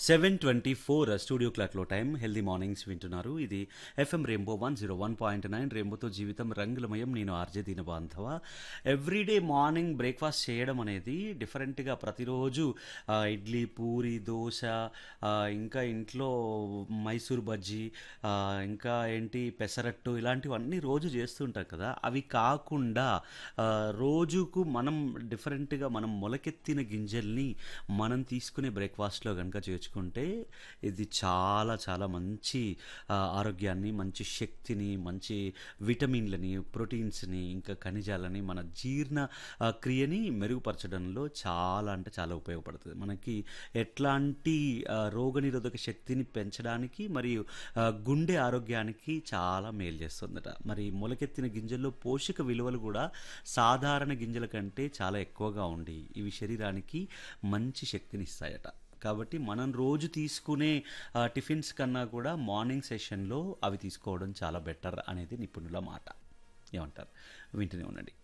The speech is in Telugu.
సెవెన్ ట్వంటీ ఫోర్ స్టూడియో క్లాక్లో టైం హెల్దీ మార్నింగ్స్ వింటున్నారు ఇది FM rainbow one zero one point nine రెయిన్బోతో జీవితం రంగులమయం నేను ఆర్జే దీన బాంధవ ఎవ్రీడే మార్నింగ్ బ్రేక్ఫాస్ట్ చేయడం అనేది డిఫరెంట్గా ప్రతిరోజు ఆ, ఇడ్లీ పూరి దోశ ఆ, ఇంకా ఇంట్లో మైసూర్ బజ్జీ ఆ, ఇంకా ఏంటి పెసరట్టు ఇలాంటివన్నీ రోజు చేస్తుంటాం కదా అవి కాకుండా ఆ, రోజుకు మనం డిఫరెంట్గా మనం మొలకెత్తిన గింజల్ని మనం తీసుకునే బ్రేక్ఫాస్ట్లో కనుక చేర్చుకుంటే ఇది చాలా చాలా మంచి ఆ, ఆరోగ్యాన్ని మంచి శక్తిని మంచి విటమిన్లని ప్రోటీన్స్ని ఇంకా ఖనిజాలని మన జీర్ణ ఆ, క్రియని మెరుగుపరచడంలో చాలా అంటే చాలా ఉపయోగపడుతుంది మనకి ఎట్లాంటి ఆ, రోగనిరోధక శక్తిని పెంచడానికి మరియు ఆ, గుండె ఆరోగ్యానికి చాలా మేలు చేస్తుందట మరి మొలకెత్తిన గింజల్లో పోషక విలువలు కూడా సాధారణ గింజల కంటే చాలా ఎక్కువగా ఉండి ఇవి శరీరానికి మంచి శక్తిని ఇస్తాయట కాబట్టి మనం రోజు తీసుకునే ఆ, టిఫిన్స్ కన్నా కూడా మార్నింగ్ సెషన్లో అవి తీసుకోవడం చాలా బెటర్ అనేది నిపుణుల మాట ఏమంటారు వింటూనే ఉండండి